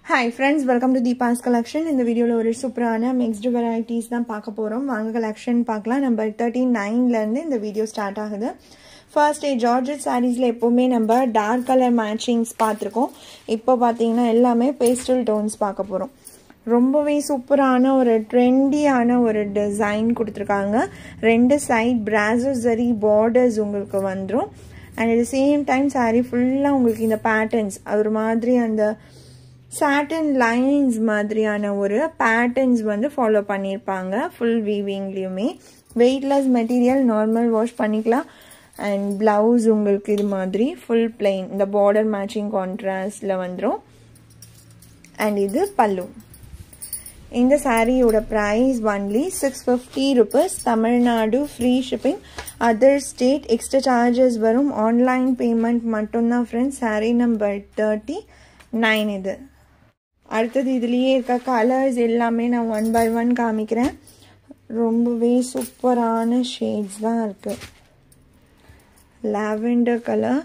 hi friends welcome to Deepa's collection இந்த வீடியோவில் ஒரு சூப்பரான மிக்ஸ்டு வெரைட்டிஸ் தான் பார்க்க போகிறோம் வாங்க கலெக்ஷன் பார்க்கலாம் நம்பர் தேர்ட்டி நைன்லேருந்து இந்த வீடியோ ஸ்டார்ட் ஆகுது ஃபர்ஸ்ட் டே ஜார்ஜட் சாரீஸில் எப்போவுமே நம்ம டார்க் கலர் மேட்சிங்ஸ் பார்த்துருக்கோம் இப்போ பார்த்தீங்கன்னா எல்லாமே பேஸ்டல் டோன்ஸ் பார்க்க போகிறோம் ரொம்பவே சூப்பரான ஒரு ட்ரெண்டியான ஒரு டிசைன் கொடுத்துருக்காங்க ரெண்டு சைட் பிராசோ சரி பார்டர்ஸ் உங்களுக்கு வந்துடும் and at same time sari ஃபுல்லாக உங்களுக்கு இந்த பேட்டர்ன்ஸ் ஒரு மாதிரி அந்த சாட்டன் லைன்ஸ் மாதிரியான ஒரு பேட்டர்ன்ஸ் வந்து ஃபாலோ பண்ணியிருப்பாங்க ஃபுல் வீவிங்லேயுமே வெயிட்லெஸ் மெட்டீரியல் நார்மல் வாஷ் பண்ணிக்கலாம் அண்ட் ப்ளவுஸ் உங்களுக்கு இது மாதிரி ஃபுல் பிளெயின் இந்த பார்டர் மேட்சிங் கான்ட்ராஸ்டில் வந்துடும் அண்ட் இது பல்லு இந்த சாரியோட price only six fifty rupees Tamil Nadu free shipping other state extra charges வரும் ஆன்லைன் பேமெண்ட் மட்டும்தான் friends sari number thirty nine இது அடுத்தது இதுலேயே இருக்க கலர்ஸ் எல்லாமே நான் ஒன் பை ஒன் காமிக்கிறேன் ரொம்பவே சூப்பரான ஷேட்ஸ் தான் இருக்குது லாவெண்டர் கலர்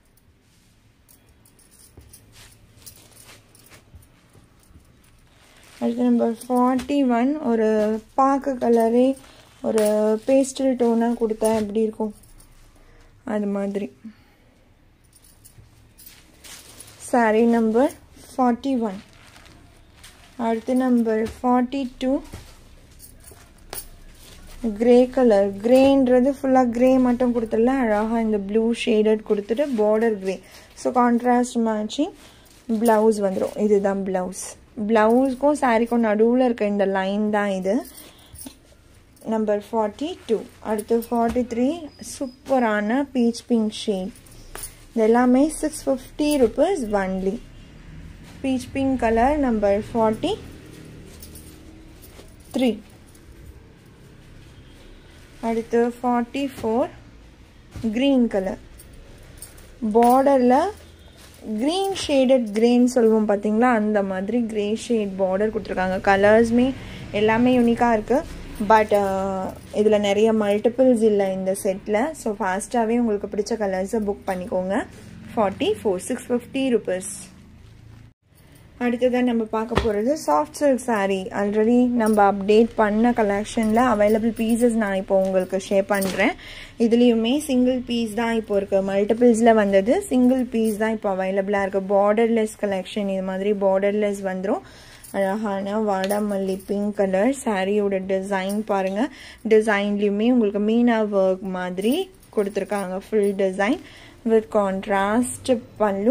அடுத்து நம்பர் ஃபார்ட்டி ஒன் ஒரு பாக்கு கலரே ஒரு பேஸ்டல் டோனாக கொடுத்தா எப்படி இருக்கும் அது மாதிரி சாரி நம்பர் ஃபார்ட்டி ஒன் அடுத்து number forty two grey colour கிரேன்றது ஃபுல்லாக கிரே மட்டும் கொடுத்துடல அழகாக இந்த ப்ளூ ஷேடட் கொடுத்துட்டு border grey so contrast matching blouse வந்துடும் இதுதான் ப்ளவுஸ் ப்ளவுஸ்க்கும் சாரிக்கும் நடுவில் இருக்க இந்த லைன் தான் இது நம்பர் ஃபார்ட்டி டூ அடுத்து ஃபார்ட்டி த்ரீ சூப்பரான பீச் பிங்க் ஷேட் இது எல்லாமே six fifty rupees only peach pink colour number forty three அடுத்து ஃபார்ட்டி ஃபோர் க்ரீன் கலர் பார்டரில் க்ரீன் ஷேடட் க்ரேன்னு சொல்லுவோம் பார்த்தீங்களா அந்த மாதிரி க்ரே ஷேட் பார்டர் கொடுத்துருக்காங்க கலர்ஸுமே எல்லாமே யூனிக்காக இருக்குது பட் இதில் நிறைய மல்டிபிள்ஸ் இல்லை இந்த செட்டில் ஸோ ஃபாஸ்ட்டாகவே உங்களுக்கு பிடிச்ச கலர்ஸை புக் பண்ணிக்கோங்க forty four six fifty rupees அடுத்ததான் நம்ம பார்க்க போகிறது சாஃப்ட் சில்க் சாரீ ஆல்ரெடி நம்ம அப்டேட் பண்ண கலெக்ஷனில் அவைலபிள் பீசஸ் நான் இப்போ உங்களுக்கு ஷேர் பண்ணுறேன் இதுலேயுமே சிங்கிள் பீஸ் தான் இப்போ இருக்குது மல்டிபிள்ஸில் வந்தது சிங்கிள் பீஸ் தான் இப்போ அவைலபிளாக இருக்குது பார்டர்லெஸ் கலெக்ஷன் இது மாதிரி பார்டர்லெஸ் வந்துடும் அழகான வாடாமல்லி பிங்க் கலர் சாரியோட டிசைன் பாருங்கள் டிசைன்லேயுமே உங்களுக்கு மீனா ஒர்க் மாதிரி கொடுத்துருக்காங்க ஃபுல் டிசைன் வித் கான்ட்ராஸ்ட் பல்லு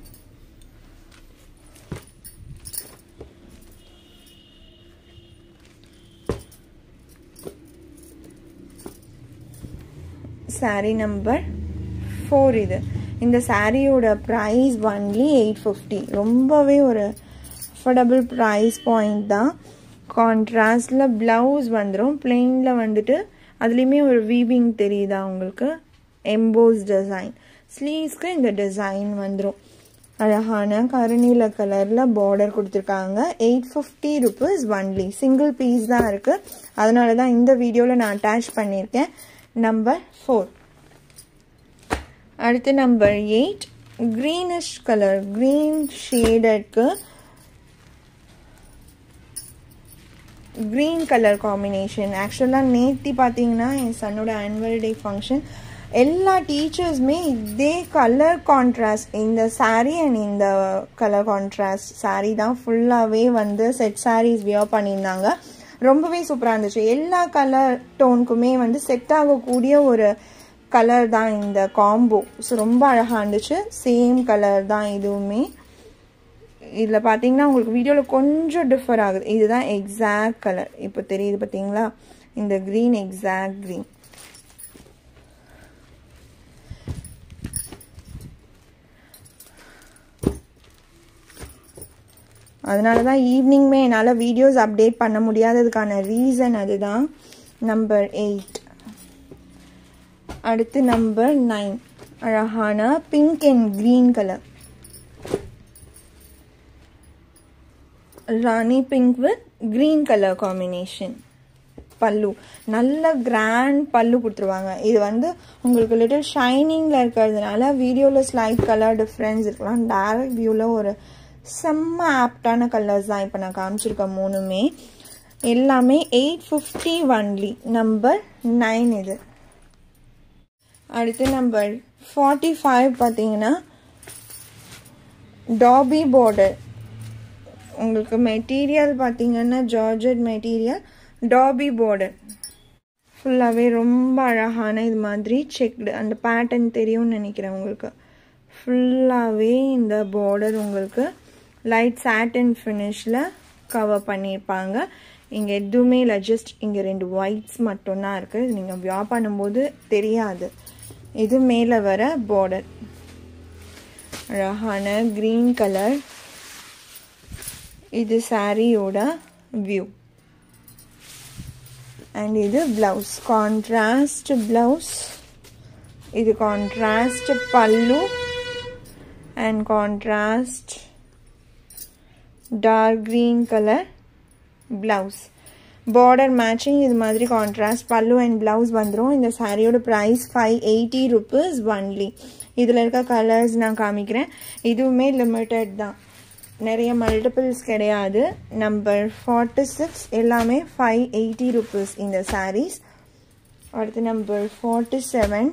சாரீ நம்பர் ஃபோர் இது இந்த சாரியோட ப்ரைஸ் ஒன்லி எயிட் ஃபிஃப்டி ரொம்பவே ஒரு அஃபோர்டபுள் ப்ரைஸ் பாயிண்ட் தான் கான்ட்ராஸ்டில் ப்ளவுஸ் வந்துடும் பிளெயினில் வந்துட்டு அதுலேயுமே ஒரு வீவிங் தெரியுதா உங்களுக்கு எம்போஸ் டிசைன் ஸ்லீவ்ஸ்க்கு இந்த டிசைன் வந்துடும் அழகான கருநீல கலரில் பார்டர் கொடுத்துருக்காங்க eight fifty rupees only single piece தான் இருக்குது அதனால தான் இந்த வீடியோவில் நான் அட்டாச் பண்ணியிருக்கேன் நம்பர் ஃபோர் அடுத்து number eight greenish colour green ஷேடட்க்கு க்ரீன் கலர் காம்பினேஷன் ஆக்சுவலாக நேத்தி பார்த்தீங்கன்னா என் சன்னோட ஆனுவல் டே ஃபங்க்ஷன் எல்லா டீச்சர்ஸுமே இதே கலர் கான்ட்ராஸ்ட் இந்த சாரீ அண்ட் இந்த கலர் கான்ட்ராஸ்ட் சாரீ தான் ஃபுல்லாகவே வந்து செட் சாரீஸ் வியர் பண்ணியிருந்தாங்க ரொம்பவே சூப்பராக இருந்துச்சு எல்லா கலர் டோனுக்குமே வந்து செட் ஆகக்கூடிய ஒரு கலர் தான் இந்த காம்போ ஸோ ரொம்ப அழகாக இருந்துச்சு சேம் கலர் தான் இதுவுமே இதில் பார்த்தீங்கன்னா உங்களுக்கு வீடியோவில் கொஞ்சம் டிஃபர் ஆகுது இதுதான் எக்ஸாக்ட் கலர் இப்போ தெரியுது பார்த்தீங்களா இந்த க்ரீன் எக்ஸாக்ட் க்ரீன் அதனால தான் ஈவினிங்குமே என்னால் வீடியோஸ் அப்டேட் பண்ண முடியாததுக்கான ரீசன் அதுதான் நம்பர் எயிட் அடுத்து நம்பர் நைன் அழகான pink and green colour rani pink with green colour combination பல்லு நல்ல கிராண்ட் பல்லு கொடுத்துருவாங்க இது வந்து உங்களுக்கு லிட்டில் ஷைனிங்கில் இருக்கிறதுனால வீடியோவில் ஸ்லைட் கலர் டிஃப்ரென்ஸ் இருக்கலாம் டேரக்ட் வியூவில் ஒரு செம்ம ஆப்டான கலர்ஸ் தான் இப்போ நான் காமிச்சிருக்க மூணுமே எல்லாமே eight fifty only number nine இது அடுத்து நம்பர் ஃபார்ட்டி ஃபைவ் பார்த்தீங்கன்னா டாபி பார்டர் உங்களுக்கு மெட்டீரியல் பார்த்தீங்கன்னா ஜார்ஜட் மெட்டீரியல் டாபி பார்டர் ஃபுல்லாகவே ரொம்ப அழகான இது மாதிரி செக்டு அந்த பேட்டர்ன் தெரியும்னு நினைக்கிறேன் உங்களுக்கு ஃபுல்லாகவே இந்த பார்டர் உங்களுக்கு லைட் சாட்டன் ஃபினிஷில் கவர் பண்ணியிருப்பாங்க இங்கே எதுவுமே இல்லை ஜஸ்ட் இங்கே ரெண்டு ஒயிட்ஸ் மட்டும்தான் இருக்குது நீங்கள் வியா பண்ணும்போது தெரியாது இது மேலே வர பார்டர் அழகான க்ரீன் கலர் இது சாரியோட வியூ அண்ட் இது ப்ளவுஸ் கான்ட்ராஸ்ட் ப்ளவுஸ் இது கான்ட்ராஸ்ட் பல்லு and contrast dark green colour blouse border matching இது மாதிரி கான்ட்ராஸ்ட் பல்லு அண்ட் ப்ளவுஸ் வந்துடும் இந்த சாரியோட price five eighty rupees only இதில் இருக்க கலர்ஸ் நான் காமிக்கிறேன் இதுவுமே லிமிட்டட் தான் நிறைய மல்டிபிள்ஸ் கிடையாது நம்பர் ஃபார்ட்டி சிக்ஸ் எல்லாமே ஃபைவ் எயிட்டி ருபீஸ் இந்த சாரீஸ் அடுத்து number forty seven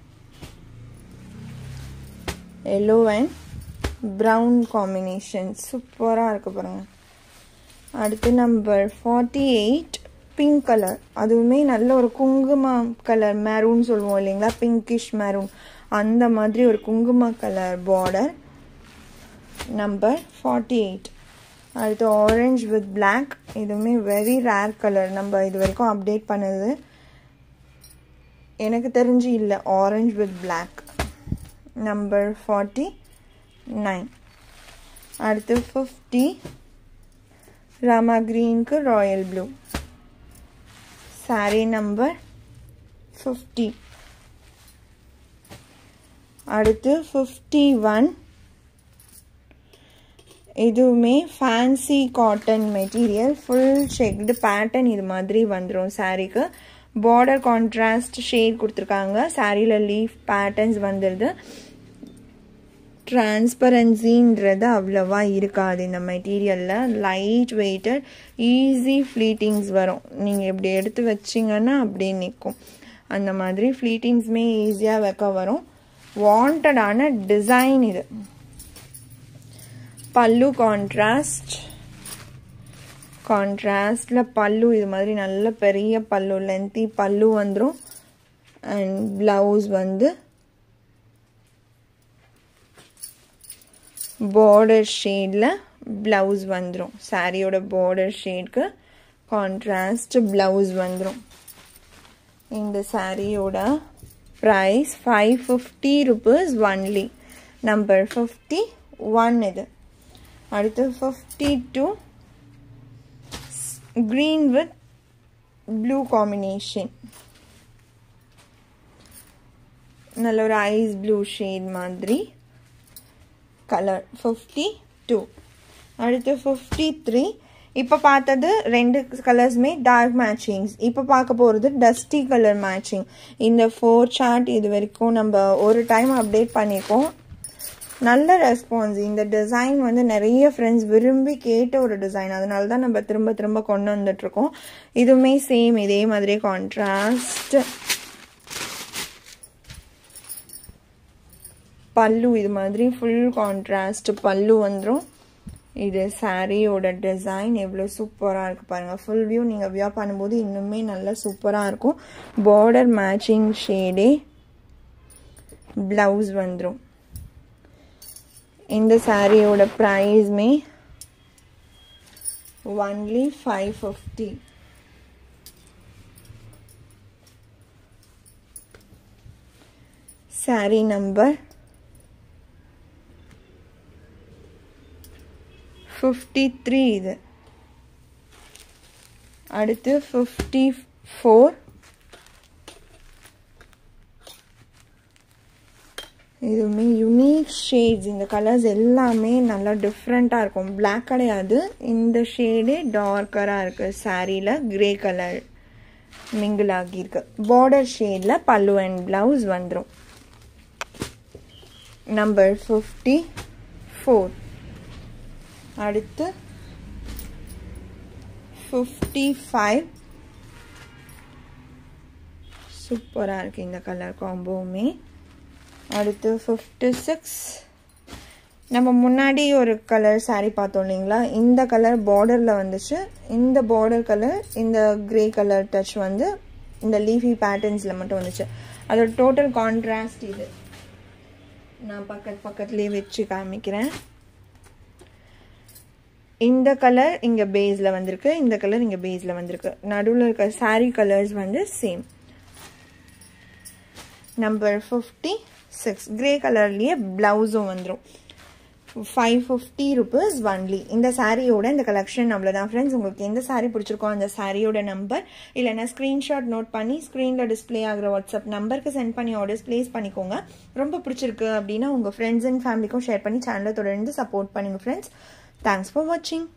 yellow and brown combination சூப்பராக இருக்கு பாருங்க அடுத்து number forty eight pink colour அதுவுமே நல்ல ஒரு குங்கும கலர் மேரூன் சொல்லுவோம் இல்லைங்களா பிங்கிஷ் மேரூன் அந்த மாதிரி ஒரு குங்கும colour border number forty eight அடுத்து ஆரஞ்ச் வித் பிளாக் இதுவுமே வெரி ரேர் கலர் நம்ம இது வரைக்கும் அப்டேட் பண்ணது எனக்கு தெரிஞ்சு இல்லை orange with black number forty nine அடுத்து ஃபிஃப்டி ராமா க்ரீனுக்கு royal blue sari number fifty அடுத்து ஃபிஃப்டி ஒன் இதுவுமே fancy cotton material full checked pattern இது மாதிரி வந்துடும் சாரீக்கு பார்டர் கான்ட்ராஸ்ட் ஷேட் கொடுத்துருக்காங்க சாரியில் லீஃப் பேட்டர்ன்ஸ் வந்துடுது டிரான்ஸ்பரன்சின்றது அவ்வளோவா இருக்காது இந்த மெட்டீரியலில் லைட் வெயிட்டட் ஈஸி ஃப்ளீட்டிங்ஸ் வரும் நீங்கள் இப்படி எடுத்து வச்சிங்கன்னா அப்படியே நிற்கும் அந்த மாதிரி ஃப்ளீட்டிங்ஸுமே ஈஸியாக வைக்க வரும் வாண்டடான டிசைன் இது பல்லு கான்ட்ராஸ்ட் கான்ட்ராஸ்டில் பல்லு இது மாதிரி நல்ல பெரிய பல்லு லென்த்தி பல்லு வந்துடும் அண்ட் ப்ளவுஸ் வந்து பார்டர் ஷேடில் ப்ளவுஸ் வந்துடும் சாரியோட பார்டர் ஷேட்க்கு கான்ட்ராஸ்ட் ப்ளவுஸ் வந்துடும் இந்த சாரியோட price five fifty rupees only number fifty one இது அடுத்து fifty two green with blue combination நல்ல ஒரு ஐஸ் ப்ளூ ஷேட் மாதிரி கலர் ஃபிஃப்டி டூ அடுத்து ஃபிஃப்டி த்ரீ இப்போ பார்த்தது ரெண்டு கலர்ஸுமே டார்க் மேட்சிங்ஸ் இப்போ பார்க்க போகிறது டஸ்டி கலர் மேட்சிங் இந்த ஃபோர் சார்ட் இது வரைக்கும் நம்ம ஒரு டைம் அப்டேட் பண்ணியிருக்கோம் நல்ல ரெஸ்பான்ஸ் இந்த டிசைன் வந்து நிறைய ஃப்ரெண்ட்ஸ் விரும்பி கேட்ட ஒரு டிசைன் அதனால தான் நம்ம திரும்ப திரும்ப கொண்டு வந்துட்ருக்கோம் இதுவுமே சேம் இதே மாதிரியே கான்ட்ராஸ்ட் பல்லு இது மாதிரி ஃபுல் கான்ட்ராஸ்ட் பல்லு வந்துடும் இது சாரியோட டிசைன் எவ்வளோ சூப்பராக இருக்குது பாருங்கள் ஃபுல் வியூ நீங்கள் வியூ பண்ணும்போது இன்னுமே நல்லா சூப்பராக இருக்கும் பார்டர் மேட்சிங் ஷேடே ப்ளவுஸ் வந்துடும் இந்த சாரியோட ப்ரைஸ்மே only five fifty sari number fifty three இது அடுத்து ஃபிஃப்டி ஃபோர் இதுவுமே யுனிக் ஷேட்ஸ் இந்த கலர்ஸ் எல்லாமே நல்லா டிஃப்ரெண்ட்டாக இருக்கும் பிளாக் கிடையாது இந்த ஷேடே டார்க்கராக இருக்குது சாரியில் க்ரே கலர் மிங்கிள் ஆகியிருக்கு பார்டர் ஷேடில் பல்லு அண்ட் ப்ளவுஸ் வந்துடும் நம்பர் ஃபிஃப்டி ஃபோர் அடுத்து ஃபிஃப்டி ஃபைவ் சூப்பராக இருக்குது இந்த கலர் காம்போவுமே அடுத்து ஃபிஃப்டி சிக்ஸ் நம்ம முன்னாடி ஒரு கலர் சாரீ பார்த்தோம் இல்லைங்களா இந்த கலர் பார்டரில் வந்துச்சு இந்த பார்டர் கலர் இந்த க்ரே கலர் டச் வந்து இந்த லீஃபி பேட்டர்ன்ஸில் மட்டும் வந்துச்சு அதோட டோட்டல் கான்ட்ராஸ்ட் இது நான் பக்கத்து பக்கத்துலேயே வச்சு காமிக்கிறேன் இந்த கலர் இங்கே பேஸில் வந்திருக்கு இந்த கலர் இங்கே பேஸில் வந்திருக்கு நடுவில் இருக்க சாரீ கலர்ஸ் வந்து same number fifty six grey கலர்லேயே ப்ளவுஸும் வந்துடும் ஃபைவ் ஃபிஃப்டி ருபீஸ் ஒன்லி இந்த சாரியோட இந்த கலெக்ஷன் அவ்வளோதான் ஃப்ரெண்ட்ஸ் உங்களுக்கு எந்த சாரீ பிடிச்சிருக்கோ அந்த சாரியோட நம்பர் இல்லைனா ஸ்க்ரீன்ஷாட் நோட் பண்ணி ஸ்க்ரீனில் டிஸ்பிளே ஆகிற வாட்ஸ்அப் நம்பருக்கு சென்ட் பண்ணி ஆர்டர்ஸ் ப்ளேஸ் பண்ணிக்கோங்க ரொம்ப பிடிச்சிருக்கு அப்படின்னா உங்கள் ஃப்ரெண்ட்ஸ் அண்ட் ஃபேமிலிக்கும் ஷேர் பண்ணி சேனலை தொடர்ந்து சப்போர்ட் பண்ணுங்கள் ஃப்ரெண்ட்ஸ் தேங்க்ஸ் ஃபார் வாட்சிங்